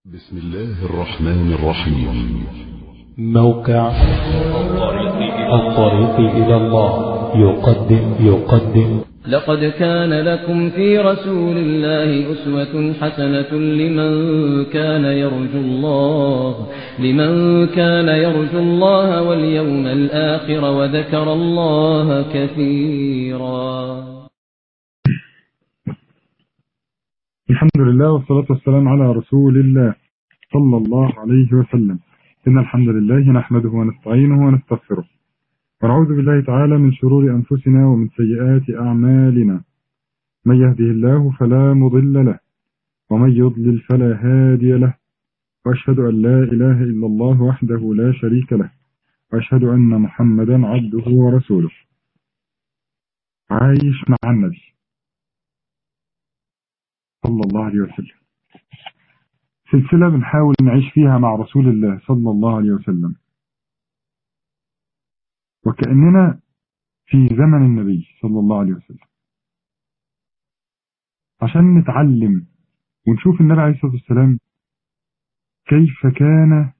بسم الله الرحمن الرحيم موقع الطريق إلى الله يقدم يقدم لقد كان لكم في رسول الله أسوة حسنة لمن كان يرجو الله لمن كان يرجو الله واليوم الآخر وذكر الله كثيرا الحمد لله والصلاة والسلام على رسول الله صلى الله عليه وسلم إن الحمد لله نحمده ونستعينه ونستغفره ونعوذ بالله تعالى من شرور أنفسنا ومن سيئات أعمالنا من يهده الله فلا مضل له ومن يضلل فلا هادي له وأشهد أن لا إله إلا الله وحده لا شريك له وأشهد أن محمدا عبده ورسوله عايش مع النبي صلى الله عليه وسلم سلسلة بنحاول نعيش فيها مع رسول الله صلى الله عليه وسلم وكأننا في زمن النبي صلى الله عليه وسلم عشان نتعلم ونشوف النبي عليه الصلاة والسلام كيف كان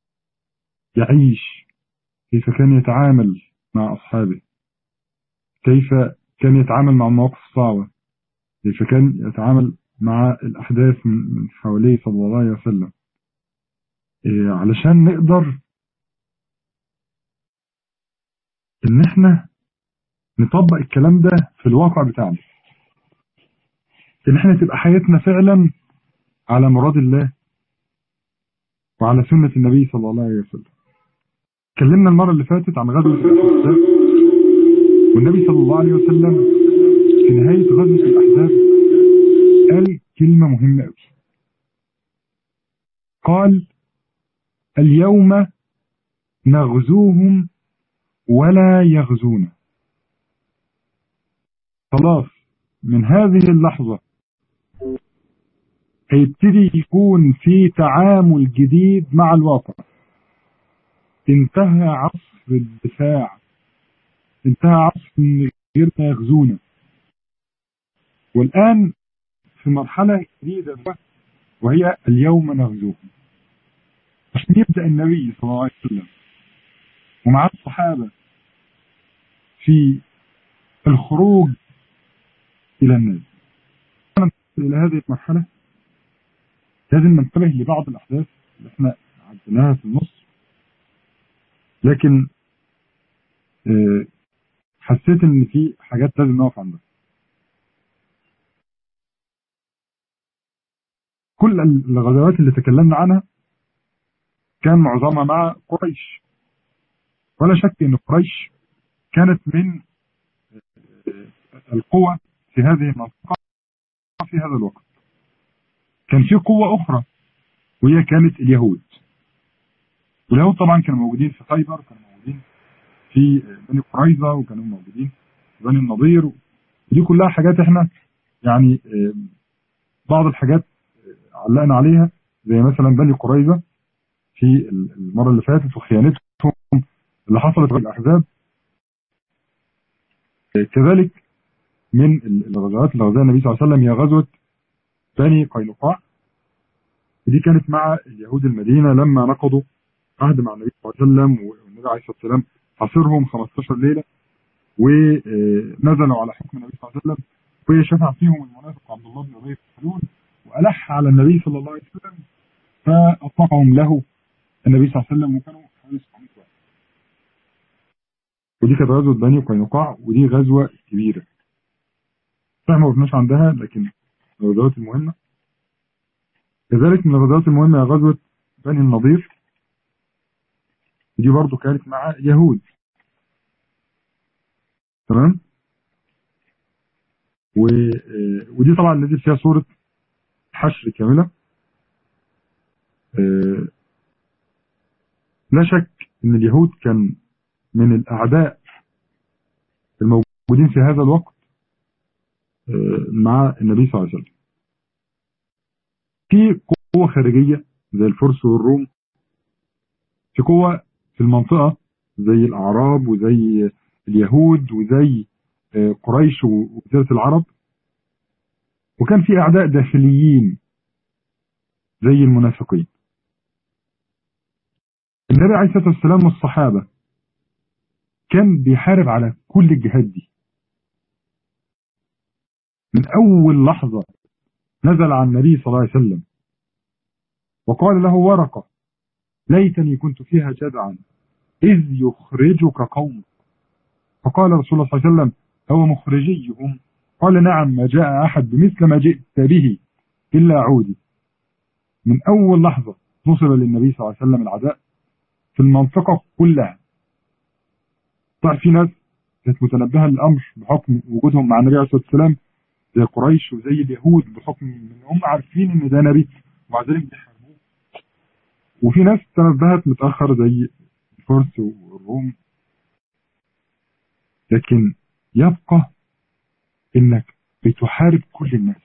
يعيش كيف كان يتعامل مع أصحابه كيف كان يتعامل مع المواقف الصعبة كيف كان يتعامل مع الأحداث من حواليه صلى الله عليه وسلم إيه علشان نقدر إن إحنا نطبق الكلام ده في الواقع بتاعنا إن إحنا تبقى حياتنا فعلا على مراد الله وعلى سنة النبي صلى الله عليه وسلم اتكلمنا المرة اللي فاتت عن غزوة الأحزاب والنبي صلى الله عليه وسلم في نهاية غزوة الأحزاب قال كلمة مهمة قوي قال اليوم نغزوهم ولا يغزونا خلاص من هذه اللحظة هيبتدي يكون في تعامل جديد مع الواقع انتهى عصر الدفاع انتهى عصر من غير ما يغزونا والآن في مرحلة جديدة وهي اليوم نغزوهم عشان يبدأ النبي صلى الله عليه وسلم ومع الصحابة في الخروج إلى الناس إلى هذه المرحلة لازم ننتبه لبعض الأحداث اللي احنا عدناها في النص لكن حسيت ان في حاجات لازم نقف عندها كل الغزوات اللي تكلمنا عنها كان معظمها مع قريش ولا شك ان قريش كانت من القوة في هذه المنطقة في هذا الوقت كان في قوة أخرى وهي كانت اليهود واليهود طبعا كانوا موجودين في خيبر كانوا موجودين في بني قريظة وكانوا موجودين في بني النضير ودي كلها حاجات احنا يعني بعض الحاجات علقنا عليها زي مثلا بني قريظة في المرة اللي فاتت وخيانتهم اللي حصلت في الأحزاب كذلك من الغزوات اللي غزاها النبي صلى الله عليه وسلم هي غزوة بني قينقاع ودي كانت مع اليهود المدينة لما نقضوا عهد مع النبي صلى الله عليه وسلم والنبي عليه الصلاة والسلام حاصرهم 15 ليلة ونزلوا على حكم النبي صلى الله عليه وسلم وشفع فيهم المنافق عبد الله بن أبي سلول وألح على النبي صلى الله عليه وسلم فأطلقهم له النبي صلى الله عليه وسلم وكانوا حوالي 700 واحد ودي كانت غزوة بني قينقاع ودي غزوة كبيرة احنا ما وقفناش عندها لكن الغزوات المهمة كذلك من الغزوات المهمة غزوة بني النضير دي برضو كانت مع يهود تمام و... ودي طبعا نزل فيها سورة حشر كاملة لا شك ان اليهود كان من الاعداء الموجودين في هذا الوقت مع النبي صلى الله عليه وسلم في قوة خارجية زي الفرس والروم في قوة في المنطقة زي الأعراب وزي اليهود وزي قريش وجزيرة العرب وكان في أعداء داخليين زي المنافقين النبي عليه الصلاة والسلام والصحابة كان بيحارب على كل الجهات دي من أول لحظة نزل على النبي صلى الله عليه وسلم وقال له ورقة ليتني كنت فيها جدعا إذ يخرجك قومك فقال رسول الله صلى الله عليه وسلم هو مخرجيهم قال نعم ما جاء أحد بمثل ما جئت به إلا عودي من أول لحظة نصب للنبي صلى الله عليه وسلم العداء في المنطقة كلها طبعا في ناس كانت متنبهة للأمر بحكم وجودهم مع النبي عليه الصلاة والسلام زي قريش وزي اليهود بحكم ان هم عارفين ان ده نبي ومع ذلك بيحاربوه وفي ناس تنبهت متأخر زي الفرس والروم لكن يبقى انك بتحارب كل الناس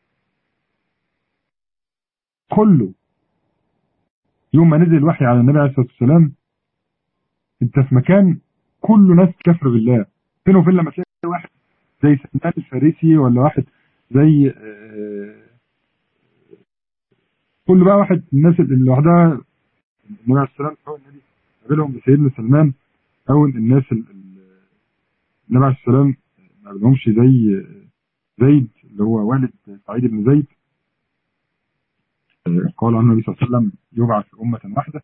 كله يوم ما نزل الوحي على النبي عليه الصلاة والسلام انت في مكان كله ناس كفر بالله فين وفين لما تلاقي واحد زي سلمان الفارسي ولا واحد زي كل بقى واحد الناس اللي لوحدها النبي عليه السلام هو النبي قابلهم بسيدنا سلمان او الناس النبي عليه السلام ما قابلهمش زي زيد اللي هو والد سعيد بن زيد قال عنه النبي صلى الله عليه وسلم يبعث أمة واحدة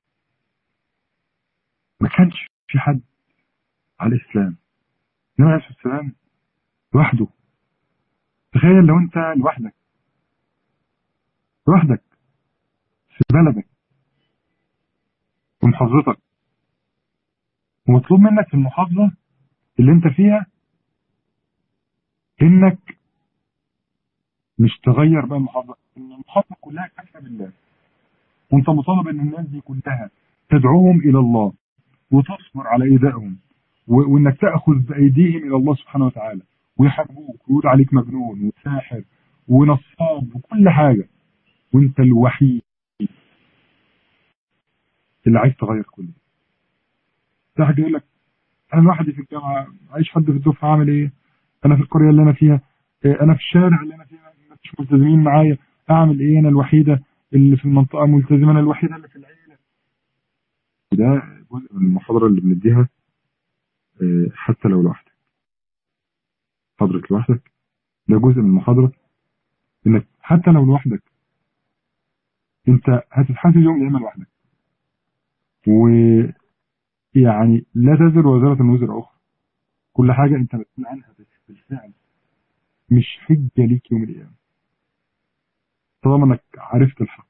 ما كانش في حد على الإسلام النبي عليه الصلاة والسلام لوحده تخيل لو أنت لوحدك لوحدك في بلدك في محافظتك ومطلوب منك في المحافظة اللي أنت فيها إنك مش تغير بقى المحافظة ان المحافظة كلها كافرة بالله وانت مطالب ان الناس دي كلها تدعوهم الى الله وتصبر على ايذائهم وانك تاخذ بايديهم الى الله سبحانه وتعالى ويحاربوك ويقول عليك مجنون وساحر ونصاب وكل حاجة وانت الوحيد اللي عايز تغير كل ده ده حد يقول لك انا لوحدي في الجامعة عايش حد في الدفعة عامل ايه انا في القرية اللي انا فيها انا في الشارع اللي انا فيها مش ملتزمين معايا اعمل ايه انا الوحيدة اللي في المنطقة ملتزمة انا الوحيدة اللي في العيلة ده جزء من المحاضرة اللي بنديها حتى لو لوحدك محاضرة لوحدك ده جزء من المحاضرة انك حتى لو لوحدك انت هتتحاسب يوم الايام لوحدك ويعني لا تزر وزارة وزر اخرى كل حاجة انت مسؤول عنها بالفعل مش حجة ليك يوم القيامة طالما انك عرفت الحق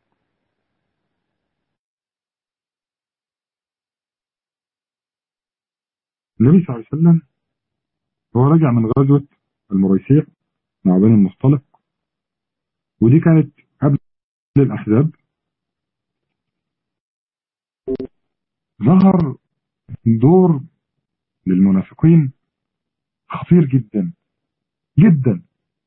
النبي صلى الله عليه وسلم هو راجع من غزوة المريسيع مع بني المصطلق ودي كانت قبل الأحزاب ظهر دور للمنافقين خطير جدا جدا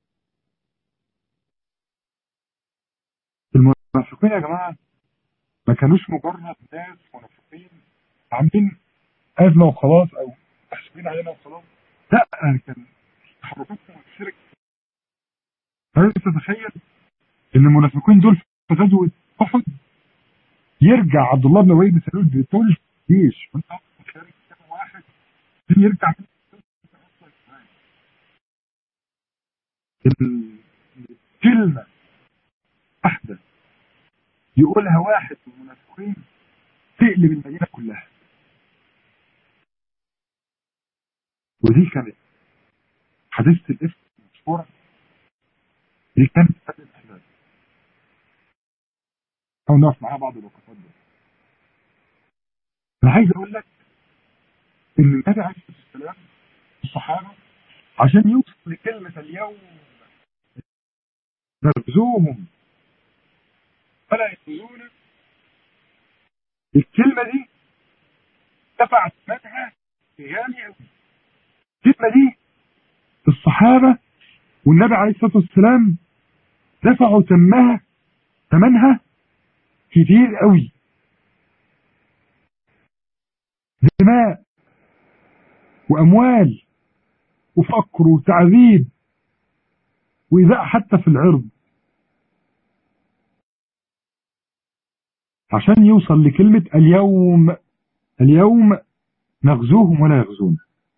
المنافقين يا جماعة ما كانوش مجرد ناس منافقين عاملين أزمة وخلاص أو محسوبين علينا وخلاص لا كان تحركاتهم الشرك هل تتخيل ان المنافقين دول في غزوة أحد يرجع عبد الله بن ابي بن سلول بثلث جيش وانت خارج كام واحد يرجع الكلمة واحدة يقولها واحد من المنافقين تقلب المدينة كلها ودي كانت حديثة الإفك المشهورة دي كانت قبل الأحزاب أو نقف معاها بعض الوقفات دي أنا عايز أقول لك إن النبي عليه الصلاة والسلام الصحابة عشان يوصل لكلمة اليوم نرجوهم فلا يخذون الكلمة دي دفعت ثمنها غالي قوي الكلمة دي الصحابة والنبي عليه الصلاة والسلام دفعوا ثمنها ثمنها كتير قوي دماء وأموال وفقر وتعذيب وإيذاء حتى في العرض عشان يوصل لكلمة اليوم اليوم نغزوهم ولا يغزون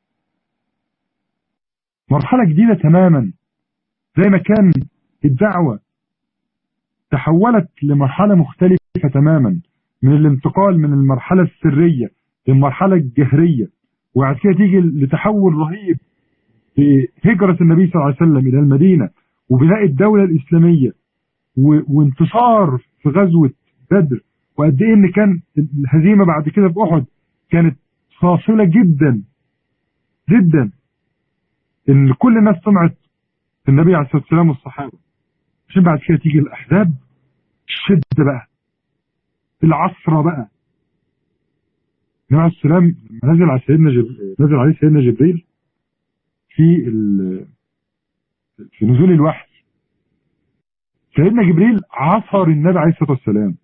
مرحلة جديدة تماما زي ما كان الدعوة تحولت لمرحلة مختلفة تماما من الانتقال من المرحلة السرية للمرحلة الجهرية وبعد كده تيجي لتحول رهيب في هجرة النبي صلى الله عليه وسلم إلى المدينة وبناء الدولة الإسلامية و... وانتصار في غزوة بدر وقد إيه إن كان الهزيمة بعد كده في أحد كانت فاصلة جدا جدا إن كل الناس سمعت النبي عليه الصلاة والسلام والصحابة عشان بعد كده تيجي الأحزاب الشدة بقى العصرة بقى النبي عليه السلام لما نزل على سيدنا جب... نزل عليه سيدنا جبريل في ال... في نزول الوحي سيدنا جبريل عصر النبي عليه الصلاة والسلام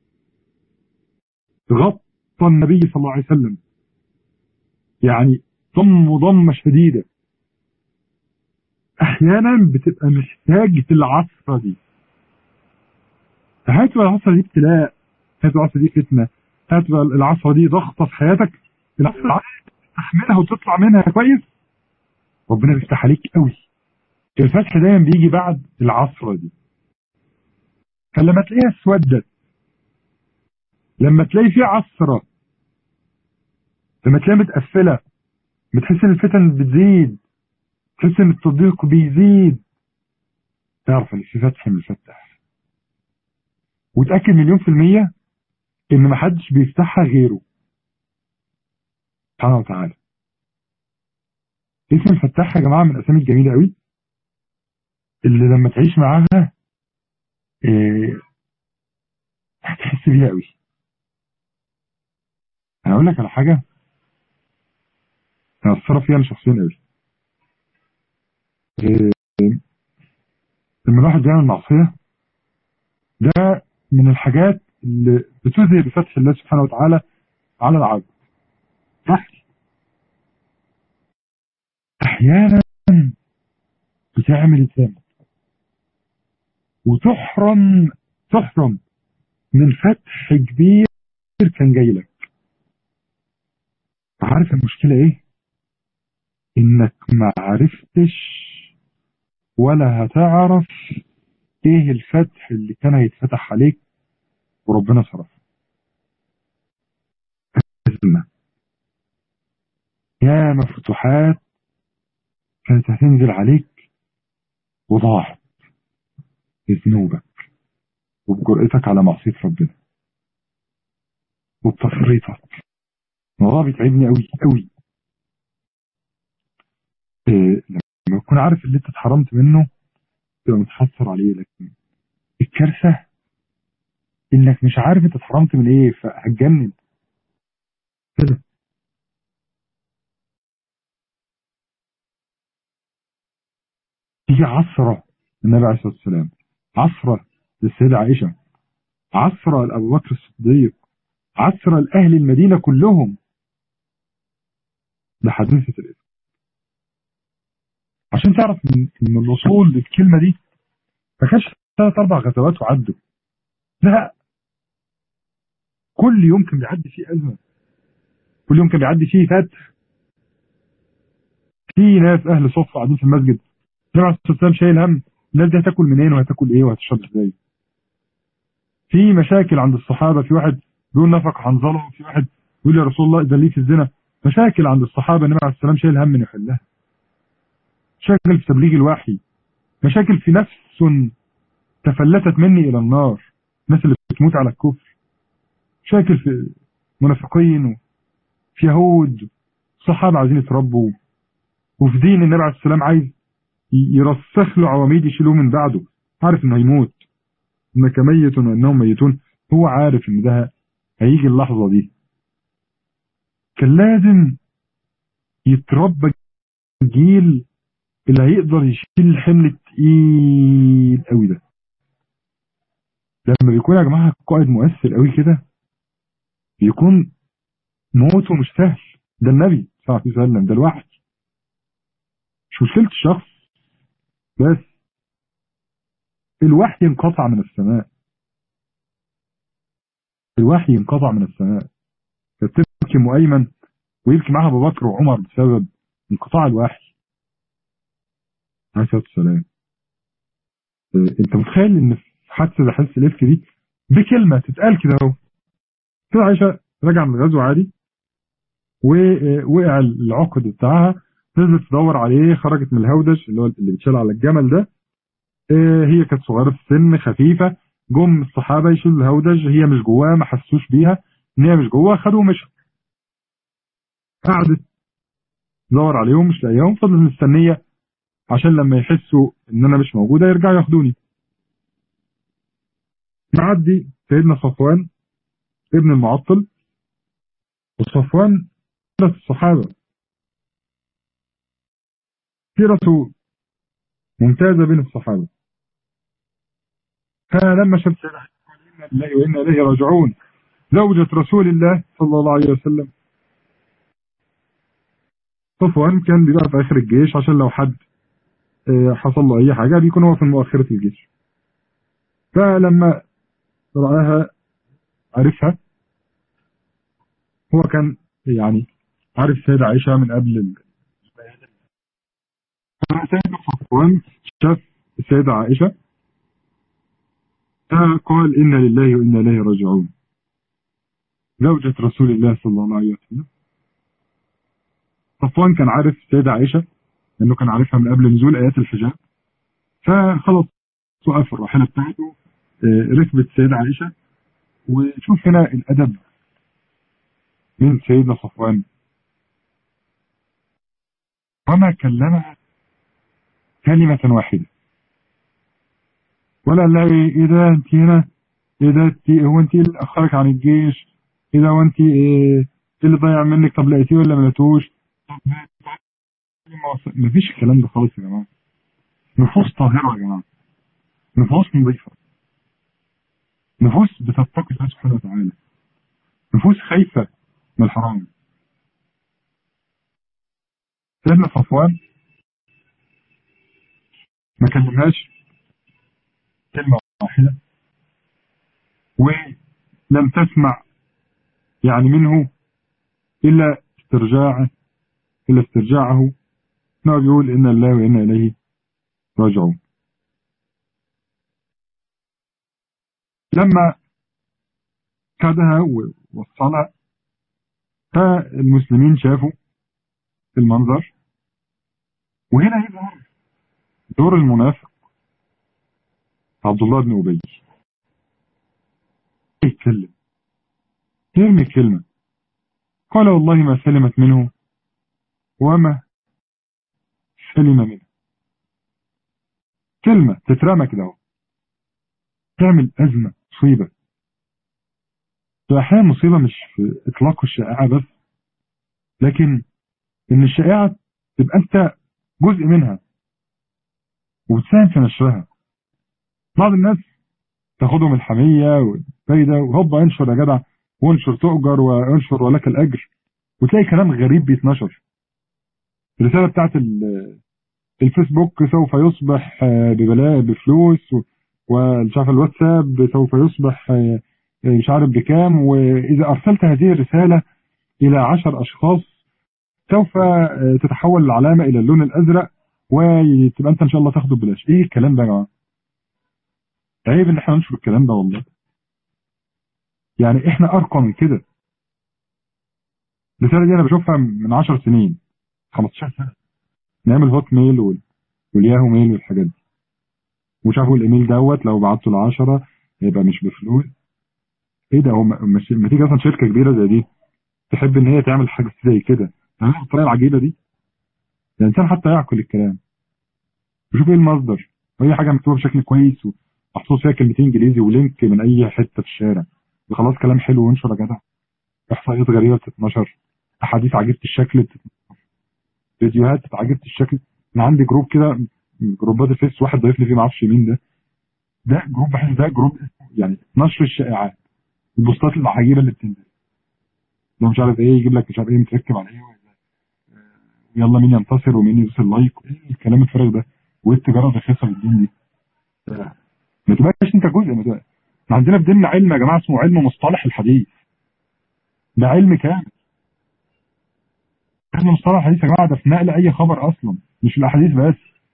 غطى النبي صلى الله عليه وسلم يعني ضم ضمة شديدة احيانا بتبقى محتاج العصرة دي هتبقى العصرة دي ابتلاء هتبقى العصرة دي فتنة هتبقى العصرة دي ضغطة في حياتك العصرة تحملها وتطلع منها كويس ربنا بيفتح عليك قوي الفتح دايما بيجي بعد العصرة دي فلما تلاقيها اسودت لما تلاقي في عصرة لما تلاقيها متقفلة بتحس ان الفتن بتزيد تحس ان التضييق بيزيد تعرف ان في فتح مفتح وتأكد مليون في المية ان محدش بيفتحها غيره سبحانه وتعالى اسم الفتاح يا جماعة من الاسامي الجميلة قوي اللي لما تعيش معاها إيه هتحس بيها قوي انا اقول لك على حاجة انا اتصرف فيها شخصيا قوي إيه لما الواحد بيعمل معصية ده من الحاجات اللي بتظهر بفتح الله سبحانه وتعالى على العبد صح احيانا بتعمل الذنب وتحرم تحرم من فتح كبير كان جاي لك عارف المشكلة ايه انك ما عرفتش ولا هتعرف ايه الفتح اللي كان هيتفتح عليك وربنا صرف أزمة يا مفتوحات كانت هتنزل عليك وضاعت بذنوبك وبجرأتك على معصية ربنا وبتفريطك الموضوع بيتعبني قوي قوي إيه لما تكون عارف اللي انت اتحرمت منه تبقى متحسر عليه لكن الكارثة انك مش عارف انت اتحرمت من ايه فهتجنن كده تيجي عصرة النبي عليه الصلاة والسلام عصرة للسيدة عائشة عصرة لأبو بكر الصديق عصرة لأهل المدينة كلهم ده حادثة الإسلام عشان تعرف ان الوصول للكلمة دي ما كانش ثلاث اربع غزوات وعدوا لا كل يوم كان بيعدي فيه أزمة كل يوم كان بيعدي فيه فتح في ناس أهل صف قاعدين في المسجد النبي عليه الصلاة والسلام شايل هم الناس دي هتاكل منين وهتاكل ايه وهتشرب ازاي في مشاكل عند الصحابة في واحد بيقول نفق حنظله وفي واحد بيقول يا رسول الله ده ليه في الزنا مشاكل عند الصحابة النبي عليه الصلاة والسلام شايل هم من يحلها مشاكل في تبليغ الوحي مشاكل في نفس تفلتت مني إلى النار الناس اللي بتموت على الكفر مشاكل في منافقين وفي يهود صحابة عايزين يتربوا وفي دين النبي عليه السلام عايز يرسخ له عواميد يشيلوه من بعده عارف انه هيموت انك ميت وانهم ميتون هو عارف ان ده هيجي اللحظة دي كان لازم يتربى جيل اللي هيقدر يشيل الحمل التقيل قوي ده لما بيكون يا جماعة قائد مؤثر قوي كده بيكون موته مش سهل ده النبي صلى الله عليه وسلم ده الوحي مش مشكلة الشخص بس الوحي انقطع من السماء الوحي انقطع من السماء فتبكي ام ايمن ويبكي معها ابو بكر وعمر بسبب انقطاع الوحي عليه الصلاه والسلام انت متخيل ان في حادثه حادثه الافك دي بكلمه تتقال كده اهو كده عائشه رجع من الغزو عادي ووقع العقد بتاعها نزلت تدور عليه خرجت من الهودج اللي هو اللي بيتشال على الجمل ده هي كانت صغيره في السن خفيفه جم الصحابه يشيلوا الهودج هي مش جواه ما حسوش بيها ان هي مش جواه خدوه ومشوا قعدت تدور عليهم مش لاقيهم فضلت مستنيه عشان لما يحسوا ان انا مش موجوده يرجعوا ياخدوني معدي سيدنا صفوان ابن المعطل وصفوان ثلاث الصحابه سيرته ممتازه بين الصحابه فلما شاف سيدنا قال انا لله وانا اليه راجعون زوجة رسول الله صلى الله عليه وسلم صفوان كان بيبقى في اخر الجيش عشان لو حد حصل له اي حاجه بيكون هو في مؤخره الجيش فلما رآها عرفها هو كان يعني عارف السيدة عائشة من قبل سيدنا صفوان شاف السيدة عائشة قال إنا لله وإنا إليه راجعون زوجة رسول الله صلى الله عليه وسلم صفوان كان عارف السيدة عائشة لأنه كان عارفها من قبل نزول آيات الحجاب فخلاص وقف الراحلة بتاعته ركبت السيدة عائشة وشوف هنا الأدب من سيدنا صفوان وما كلمها كلمة واحدة ولا قال لها ايه ده انت هنا ايه ده انت هو انت اللي اخرك عن الجيش ايه ده هو انت ايه اللي ضيع منك طب لقيتيه ولا ما لقيتوش مفيش الكلام ده خالص يا جماعه نفوس طاهره يا جماعه نفوس نظيفه نفوس بتتقي الله سبحانه وتعالى نفوس خايفه من الحرام سيدنا صفوان ما كلمهاش كلمة واحدة ولم تسمع يعني منه إلا استرجاعه إلا استرجاعه انه بيقول إن الله وإنا إليه راجعون لما خدها ووصلها فالمسلمين شافوا المنظر وهنا يظهر دور المنافق عبد الله بن أبي يتكلم يرمي كلمة قال والله ما سلمت منه وما سلم منه كلمة تترمى كده تعمل أزمة مصيبة أحيانا مصيبة مش في إطلاق الشائعة بس لكن إن الشائعة تبقى أنت جزء منها وتساهم في نشرها بعض الناس تاخدهم الحمية والفايدة وهوبا انشر يا جدع وانشر تؤجر وانشر ولك الأجر وتلاقي كلام غريب بيتنشر الرسالة بتاعت الفيسبوك سوف يصبح ببلاء بفلوس ومش عارف الواتساب سوف يصبح مش عارف بكام وإذا أرسلت هذه الرسالة إلى عشر أشخاص سوف تتحول العلامة إلى اللون الأزرق وتبقى أنت إن شاء الله تاخده ببلاش إيه الكلام ده يا جماعة عيب إن إحنا ننشر الكلام ده والله يعني إحنا أرقى من كده الرسالة دي أنا بشوفها من 10 سنين 15 سنة نعمل هوت ميل والياهو ميل والحاجات دي ومش عارف الايميل دوت لو بعته ل 10 هيبقى مش بفلوس ايه ده هو مش ما تيجي اصلا شركه كبيره زي دي تحب ان هي تعمل حاجه زي كده تعملها بالطريقه العجيبه دي الانسان حتى يعقل الكلام وشوف ايه المصدر اي حاجه مكتوبه بشكل كويس ومحطوط فيها كلمتين انجليزي ولينك من اي حته في الشارع وخلاص كلام حلو وانشر يا جدع احصائيات غريبه بتتنشر احاديث عجيبه الشكل بتتنشر فيديوهات عجيبه الشكل انا عندي جروب كده جروبات الفيس واحد ضايف لي فيه ما اعرفش مين ده ده جروب بحس ده جروب يعني نشر الشائعات البوستات العجيبه اللي بتنزل لو مش عارف ايه يجيب لك مش عارف ايه متركب على ايه يلا مين ينتصر ومين يدوس اللايك ايه الكلام الفارغ ده وايه التجاره الرخيصه بالدين دي ما تبقاش انت جزء ما تبقى. احنا عندنا في ديننا علم يا جماعه اسمه علم مصطلح الحديث ده علم كامل علم مصطلح الحديث يا جماعه ده في نقل اي خبر اصلا مش الاحاديث بس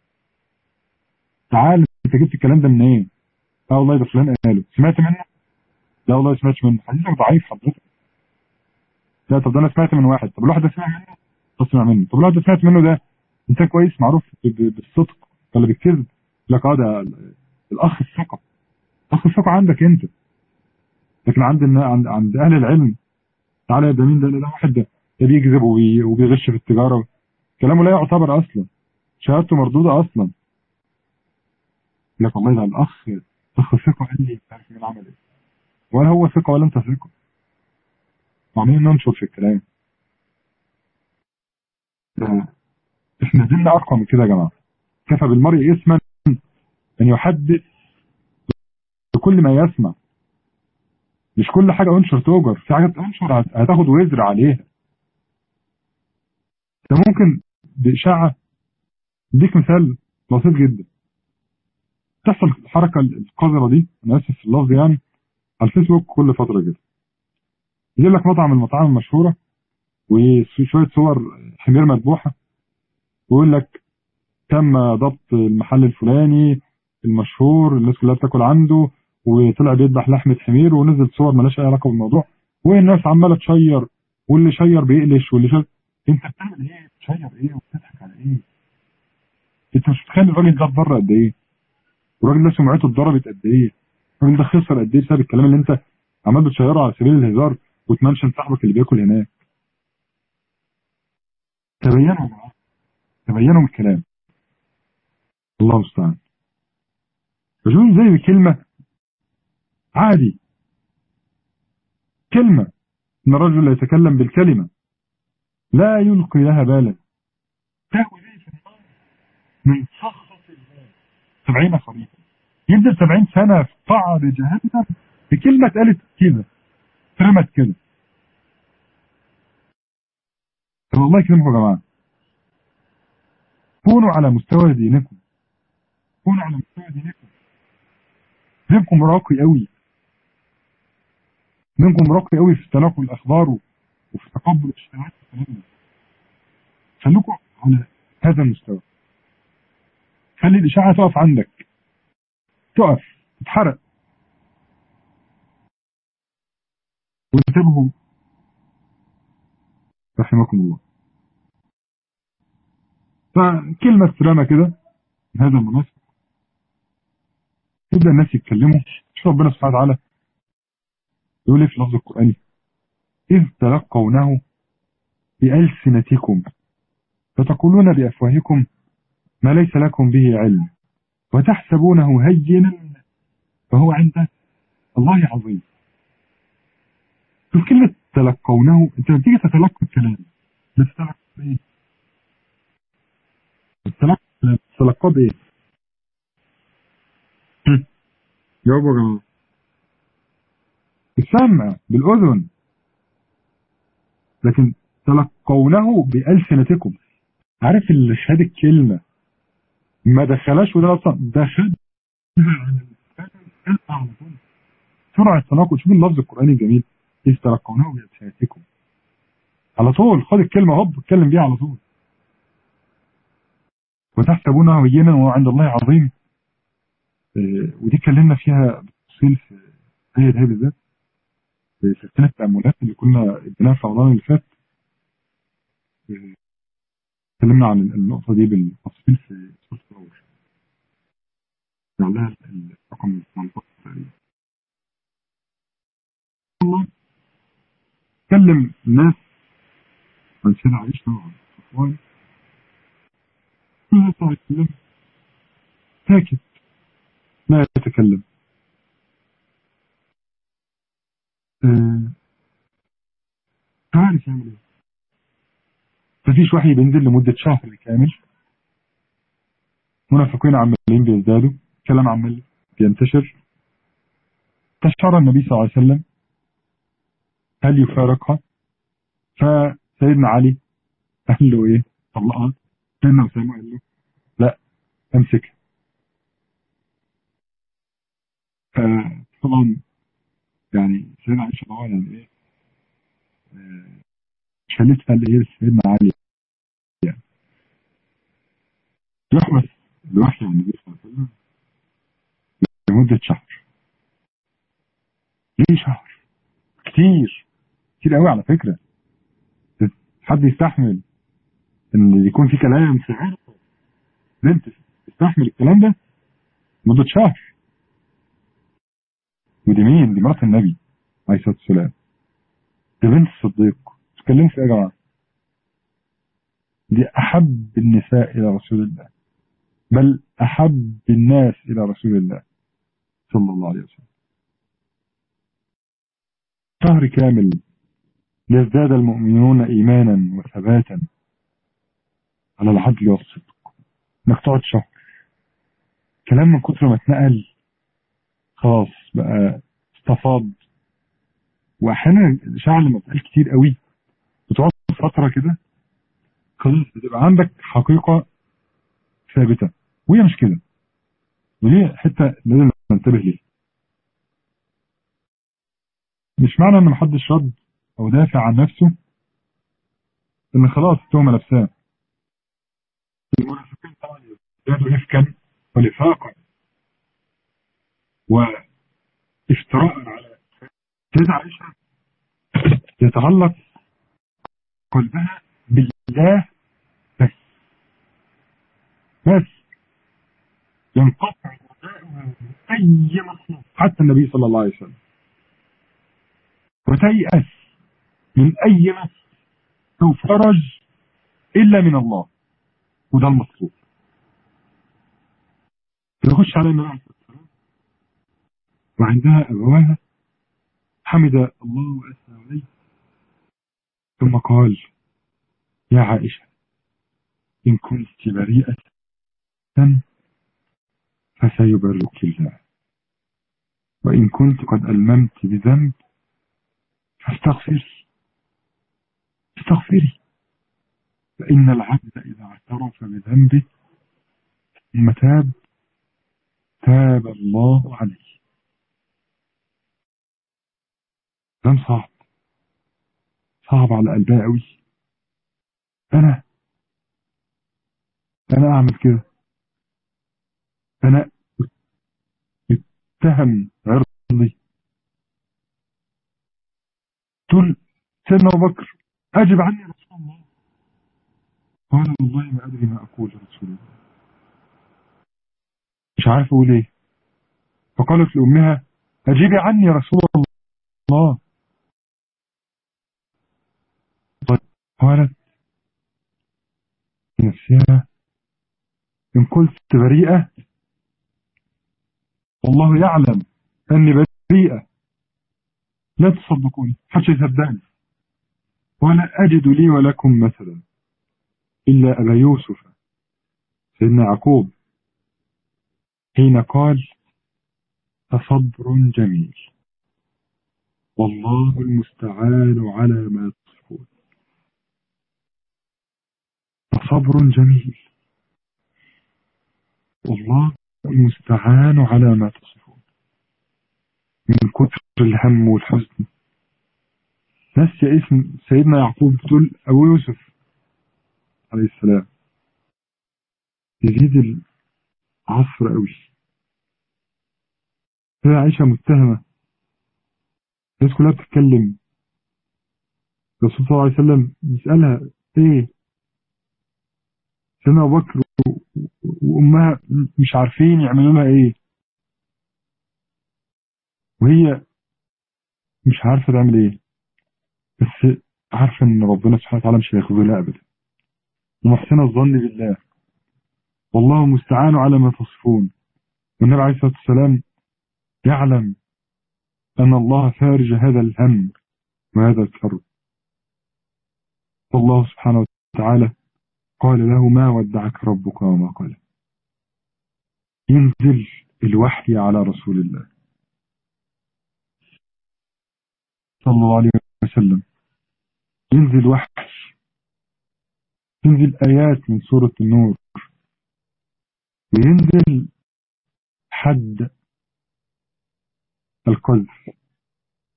تعال انت جبت الكلام ده منين؟ إيه؟ اه والله ده فلان قاله سمعت منه؟ لا والله ما سمعتش منه حديثك ضعيف حضرتك لا طب ده انا سمعت من واحد طب الواحد ده سمع منه طب سمع منه طب الواحد ده سمعت منه ده انسان كويس معروف بالصدق ولا بالكذب لك اه ده الاخ الثقه اخ الثقه عندك انت لكن عند عند عند اهل العلم تعالى ده مين ده ده واحد ده ده بيكذب وبيغش في التجاره كلامه لا يعتبر اصلا شهادته مردوده اصلا لك والله ده الاخ اخ ثقه قال لي عارف مين عمل ايه ولا هو ثقه ولا انت ثقه وعمالين ننشر في الكلام احنا ديننا ارقى من كده يا جماعه كفى بالمرء اسما ان يحدث بكل ما يسمع مش كل حاجه انشر تؤجر في حاجات انشر هتاخد وزر عليها ده ممكن باشاعه اديك مثال بسيط جدا تحصل الحركه القذره دي انا اسف في اللفظ يعني على الفيسبوك كل فتره كده يجيب لك مطعم من المطاعم المشهوره وشويه صور حمير مذبوحه ويقول لك تم ضبط المحل الفلاني المشهور الناس كلها بتاكل عنده وطلع بيذبح لحمه حمير ونزل صور مالهاش اي علاقه بالموضوع والناس عماله تشير واللي شير بيقلش واللي شير انت بتعمل ايه؟ بتشير ايه وبتضحك على ايه؟ انت مش متخيل الراجل ده اتضر قد ايه؟ والراجل ده سمعته اتضربت قد ايه؟ الراجل ده خسر قد ايه بسبب الكلام اللي انت عمال بتشيره على سبيل الهزار وتمنشن صاحبك اللي بياكل هناك. تبينوا يا جماعه تبينوا من الكلام. الله المستعان. رجل زي بكلمه عادي كلمه ان الرجل يتكلم بالكلمه لا يلقي لها بالا تهوي به في النار من سخط الله سبعين خريفا يفضل سبعين سنة في قعر جهنم بكلمة اتقالت كده اترمت كده والله يكرمكم يا جماعة كونوا على مستوى دينكم كونوا على مستوى دينكم دينكم راقي قوي دينكم راقي قوي في تناقل الأخبار وفي تقبل الاشتراكات والكلام ده خليكم على هذا المستوى خلي الإشاعة تقف عندك تقف تتحرق وانتبهوا رحمكم الله فكلمة سلامة كده هذا المناسب يبدأ الناس يتكلموا شوف ربنا سبحانه وتعالى يقول ايه في اللفظ القرآني إذ تلقونه بألسنتكم فتقولون بأفواهكم ما ليس لكم به علم وتحسبونه هينا فهو عند الله عظيم شوف كلمة تلقونه انت لما تيجي تتلقى الكلام بتتلقى بايه؟ بتتلقى تتلقى بايه؟ جاوبوا يا جماعة بالسمع بالأذن لكن تلقونه بألسنتكم عارف اللي شهاد الكلمة ما دخلاش وده اصلا دخل على طول سرعة التناقض شوف اللفظ القرآني الجميل إذ تلقونه بألسنتكم على طول خد الكلمة هوب اتكلم بيها على طول وتحسبونه هينا وهو عند الله عظيم اه ودي اتكلمنا فيها بالتفصيل في آية ده بالذات في سلسلة التأملات اللي كنا اديناها في رمضان اللي فات اتكلمنا عن النقطة دي بالتفصيل في سورة الأول لعلها الرقم 18 تقريبا الله كلم الناس عن سيدة عائشة وعن صفوان كل الناس يتكلم ساكت لا يتكلم آه. عارف يعمل ايه مفيش وحي بينزل لمدة شهر كامل منافقين عمالين بيزدادوا كلام عمال بينتشر استشار النبي صلى الله عليه وسلم هل يفارقها فسيدنا علي قال له ايه طلقها سيدنا اسامه قال له لا امسكها طبعا يعني سيدنا عائشة طبعا يعني ايه آه، شالتها اللي هي سيدنا علي يعني يحبس الوحي عن النبي صلى الله عليه وسلم لمدة شهر ليه شهر كتير كتير قوي على فكرة حد يستحمل ان يكون في كلام في عرضه بنت تستحمل الكلام ده مدة شهر ودي مين دي مرات النبي عليه الصلاة والسلام دي بنت الصديق تتكلموا في ايه يا جماعة دي احب النساء الى رسول الله بل احب الناس الى رسول الله صلى الله عليه وسلم شهر كامل ليزداد المؤمنون ايمانا وثباتا على العدل والصدق انك تقعد شهر كلام من كتر ما اتنقل خلاص بقى استفاض واحيانا الاشاعه لما بتقال كتير قوي بتقعد فتره كده خلاص بتبقى عندك حقيقه ثابته وهي مش كده ودي حته لازم ننتبه ليها مش معنى ان محدش رد او دافع عن نفسه ان خلاص التهمه لابساه المنافقين طبعا يزدادوا افكا ونفاقا وافتراء على سيدة عائشة يتعلق قلبها بالله بس بس ينقطع رجاؤها من أي مخلوق حتى النبي صلى الله عليه وسلم وتيأس من أي نفس أو فرج إلا من الله وده المطلوب تخش على النبي عليه الصلاة والسلام وعندها أبواها حمد الله وأثنى عليه ثم قال يا عائشة إن كنت بريئة فسيبرك الله وإن كنت قد ألممت بذنب فاستغفري استغفري فإن العبد إذا اعترف بذنبه ثم تاب تاب الله عليه كلام صعب صعب على قلبها قوي انا انا اعمل كده انا اتهم عرضي تقول سيدنا ابو بكر اجب عني يا رسول الله قال والله ما ادري ما اقول يا رسول الله مش عارف اقول ايه فقالت لامها اجيبي عني يا رسول الله قالت نفسها إن قلت بريئة والله يعلم أني بريئة لا تصدقوني حتى يصدقني ولا أجد لي ولكم مثلا إلا أبا يوسف سيدنا يعقوب حين قال فصبر جميل والله المستعان على ما تصفون فصبر جميل والله المستعان على ما تصفون من كتر الهم والحزن نسي اسم سيدنا يعقوب بتقول أبو يوسف عليه السلام يزيد العصر قوي هي عائشة متهمة الناس كلها بتتكلم الرسول صلى الله عليه وسلم يسألها ايه سيدنا ابو بكر وامها مش عارفين يعملوا لها ايه وهي مش عارفه تعمل ايه بس عارفه ان ربنا سبحانه وتعالى مش هيخذلها ابدا ومحسنه الظن بالله والله المستعان على ما تصفون والنبي عليه الصلاه والسلام يعلم ان الله فارج هذا الهم وهذا الكرب والله سبحانه وتعالى قال له ما ودعك ربك وما قال ينزل الوحي على رسول الله صلى الله عليه وسلم ينزل وحي تنزل آيات من سورة النور وينزل حد القذف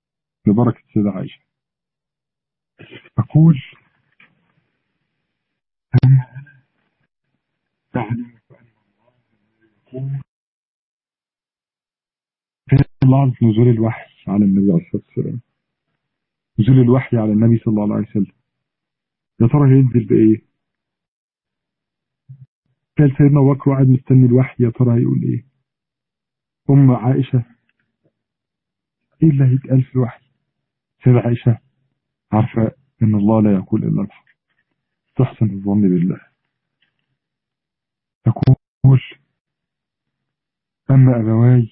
ببركة سيدة عائشة أقول أما أنا تعلم بأن الله يقول في لحظة نزول الوحي على النبي عليه الصلاة والسلام نزول الوحي على النبي صلى الله عليه وسلم يا ترى هينزل بإيه؟ قال سيدنا أبو بكر وقعد مستني الوحي يا ترى هيقول إيه؟ أم عائشة إيه اللي هيتقال في الوحي؟ سيدة عائشة عارفة إن الله لا يقول إلا الحق تحسن الظن بالله تقول أما أبواي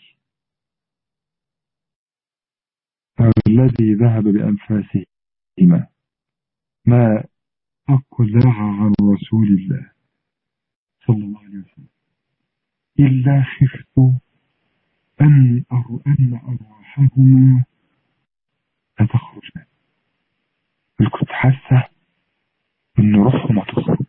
فالذي ذهب بأنفاسهما ما أقلع عن رسول الله صلى الله عليه وسلم إلا خفت أن أر أن أرواحهما هتخرج بل كنت حاسة إن روحهم هتخرج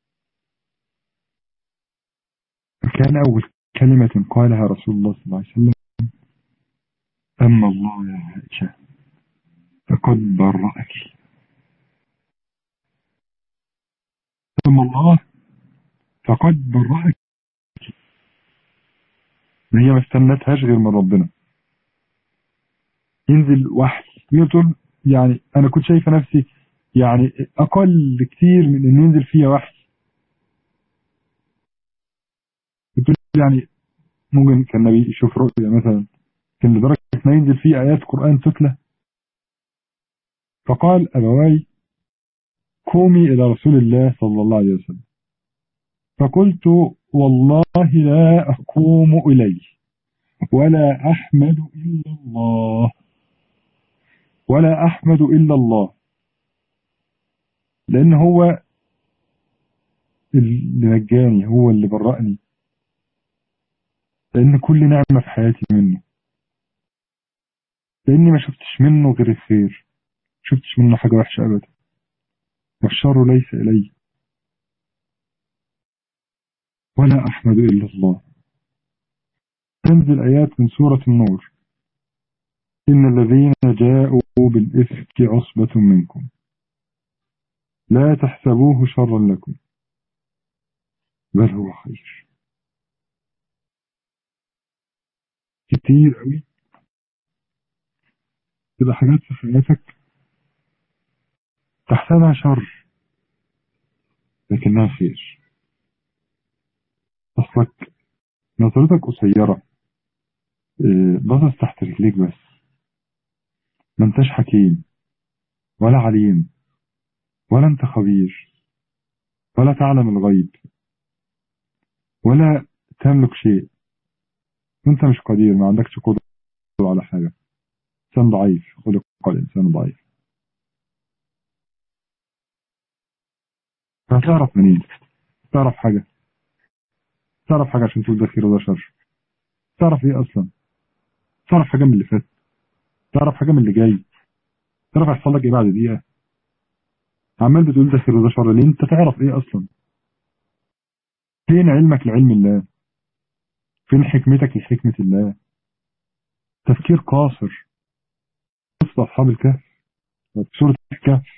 كان أول كلمة قالها رسول الله صلى الله عليه وسلم أما الله يا عائشة فقد برأك أما الله فقد برأك ما هي ما استنتهاش غير من ربنا ينزل وحي يقول يعني أنا كنت شايفة نفسي يعني أقل كتير من إن ينزل فيها وحي بتقول يعني ممكن كان النبي يشوف رؤيا مثلا كان لدرجة ما ينزل فيه آيات قرآن تتلى فقال أبواي قومي إلى رسول الله صلى الله عليه وسلم فقلت والله لا أقوم إليه ولا أحمد إلا الله ولا أحمد إلا الله لأن هو اللي نجاني هو اللي برأني لأن كل نعمة في حياتي منه لأني ما شفتش منه غير الخير شفتش منه حاجة وحشة أبدا والشر ليس إلي ولا أحمد إلا الله تنزل آيات من سورة النور إن الذين جاءوا بالإفك عصبة منكم لا تحسبوه شرا لكم بل هو خير كتير قوي تبقى حاجات في حياتك تحسبها شر لكنها خير أصلك نظرتك قصيرة باصص تحت رجليك بس ما انتش حكيم ولا عليم ولا انت خبير ولا تعلم الغيب ولا تملك شيء وانت مش قدير ما عندكش قدرة على حاجة انسان ضعيف خلق الانسان ضعيف هتعرف منين تعرف حاجة تعرف حاجة عشان تقول ده خير وده شر تعرف ايه اصلا تعرف حاجة من اللي فات تعرف حاجة من اللي جاي تعرف هيحصل لك ايه بعد دقيقة عمال بتقول ده خير وده شر ليه انت تعرف ايه اصلا فين علمك لعلم الله فين حكمتك لحكمة الله تفكير قاصر قصة أصحاب الكهف سورة الكهف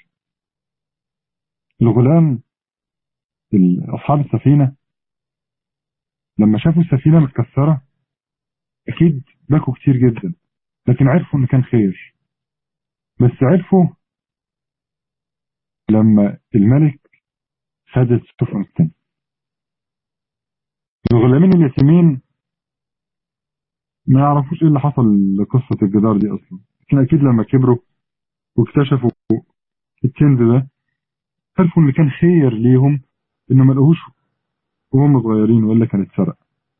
الغلام أصحاب السفينة لما شافوا السفينة متكسرة أكيد بكوا كتير جدا لكن عرفوا إن كان خير بس عرفوا لما الملك خد السفن التاني الغلامين اليتيمين ما يعرفوش ايه اللي حصل لقصة الجدار دي اصلا لكن اكيد لما كبروا واكتشفوا الكنز ده عرفوا ان كان خير ليهم انه ما لقوهوش وهم صغيرين ولا كان اتسرق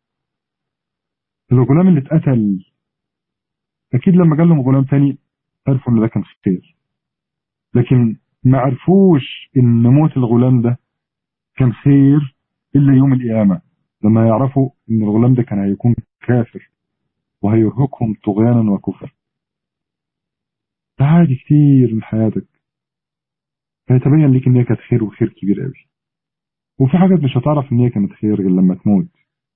الغلام اللي اتقتل اكيد لما جال لهم غلام تاني عرفوا ان ده كان خير لكن ما عرفوش ان موت الغلام ده كان خير الا يوم القيامه لما يعرفوا ان الغلام ده كان هيكون كافر وهيرهقهم طغيانا وكفر ده عادي كتير من حياتك فيتبين ليك ان هي كانت خير وخير كبير قوي وفي حاجات مش هتعرف ان هي كانت خير غير لما تموت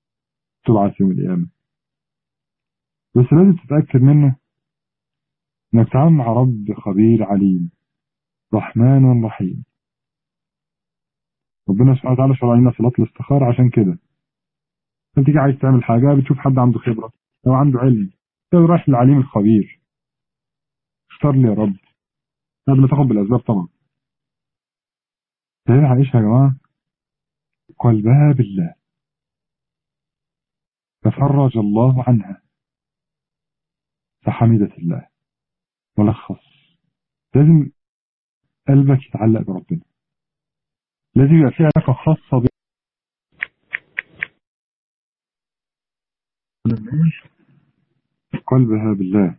تبعث يوم القيامة بس لازم تتأكد منه انك تتعامل مع رب خبير عليم رحمن رحيم ربنا سبحانه وتعالى شرع لنا صلاة الاستخارة عشان كده انت تيجي عايز تعمل حاجة بتشوف حد عنده خبرة او عنده علم تقول رايح للعليم الخبير اختار لي يا رب قبل ما تاخد بالاسباب طبعا سيدنا عائشة يا جماعة قلبها بالله تفرج الله عنها فحمدت الله ملخص لازم قلبك يتعلق بربنا لازم يبقى في علاقة خاصة ب قلبها بالله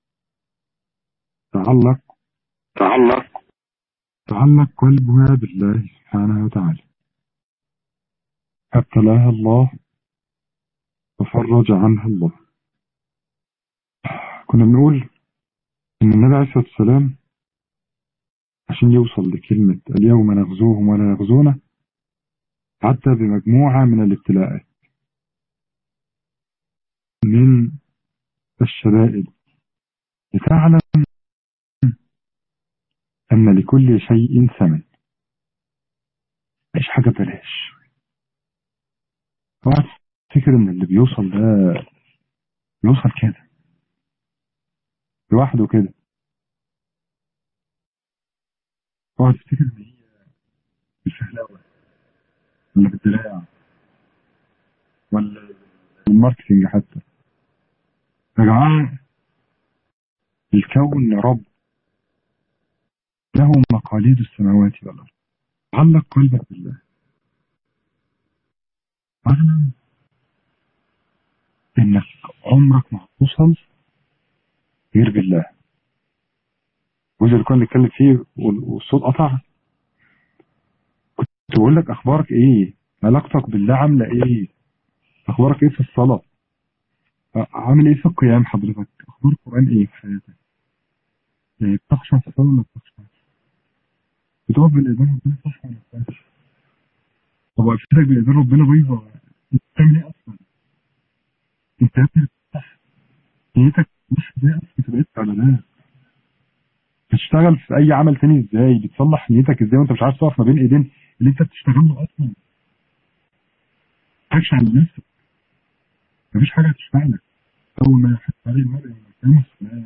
تعلق تعلق تعلق قلبها بالله سبحانه وتعالى ابتلاها الله وفرج عنها الله كنا بنقول ان النبي عليه الصلاة والسلام عشان يوصل لكلمة اليوم نغزوهم ولا يغزونا عدى بمجموعة من الابتلاءات من الشدائد لتعلم أن لكل شيء ثمن مش حاجة بلاش اوعى تفتكر ان اللي بيوصل ده بيوصل كده لوحده كده اوعى تفتكر ان هي بالفهلوة ولا بالدراع ولا بالماركتينج حتى يا جماعة الكون رب له مقاليد السماوات والأرض علق قلبك بالله اعلم انك عمرك ما هتوصل غير بالله الجزء اللي كنا بنتكلم فيه والصوت قطع كنت بقول لك اخبارك ايه علاقتك بالله عامله ايه اخبارك ايه في الصلاه عامل ايه في القيام حضرتك اخبار القران ايه في حياتك يعني بتخشع في الصلاه ولا بتخشع بتقف بالاذان ربنا صح ولا بتخشع طب وقفتك بالاذان ربنا بيضة انت بتعمل ايه اصلا انت يا ابني صح نيتك مش ازاي اصلا انت بقيت اعلانات بتشتغل في اي عمل تاني ازاي بتصلح نيتك ازاي وانت مش عارف تقف ما بين ايدين اللي انت بتشتغل له اصلا تخش على نفسك مفيش حاجه هتشفع لك اول ما يحس عليه المرء يوم القيامه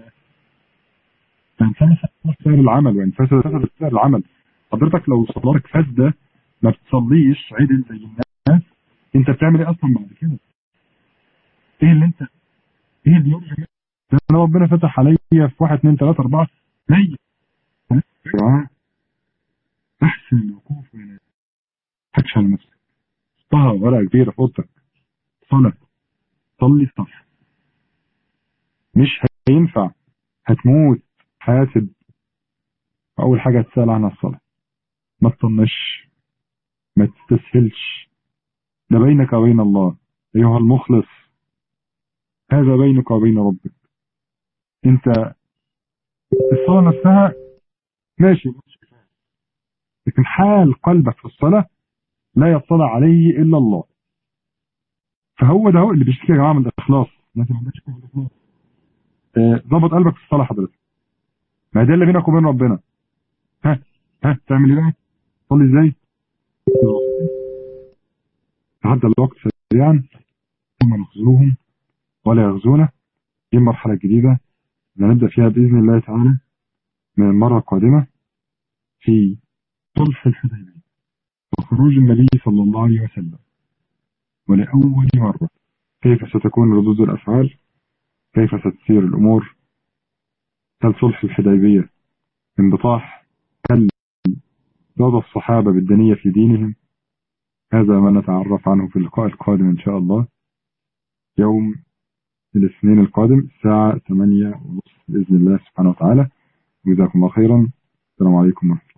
فانسان سعر العمل وان فسد سعر العمل حضرتك لو صلاتك فاسده ما بتصليش عدل زي الناس انت بتعمل ايه اصلا بعد كده ايه اللي انت ايه اللي يرجع انا ربنا فتح عليا في واحد اثنين ثلاثة أربعة ميت يا جماعة أحسن الوقوف بين تكش على نفسك طه ورقة كبيرة في أوضتك صلاة صلي صح مش هينفع هتموت حاسب أول حاجة تسأل عنها الصلاة ما تطنش ما تستسهلش ده بينك وبين الله أيها المخلص هذا بينك وبين ربك انت الصلاة نفسها ماشي لكن حال قلبك في الصلاة لا يطلع عليه إلا الله فهو ده هو اللي بيشتكي يا جماعة من الإخلاص الناس ما عندهاش الإخلاص ظبط قلبك في الصلاة حضرتك ما ده اللي بينك وبين ربنا ها ها تعمل ايه بقى صلي ازاي تعدى الوقت سريعا ثم نخزوهم ولا يغزونا دي المرحلة الجديدة اللي هنبدأ فيها بإذن الله تعالى من المرة القادمة في صلح الحديبية وخروج النبي صلى الله عليه وسلم ولأول مرة كيف ستكون ردود الأفعال كيف ستسير الأمور هل صلح الحديبية انبطاح هل زاد الصحابة بالدنية في دينهم هذا ما نتعرف عنه في اللقاء القادم إن شاء الله يوم الاثنين القادم الساعة 8 ونصف بإذن الله سبحانه وتعالى جزاكم الله خيرا السلام عليكم ورحمة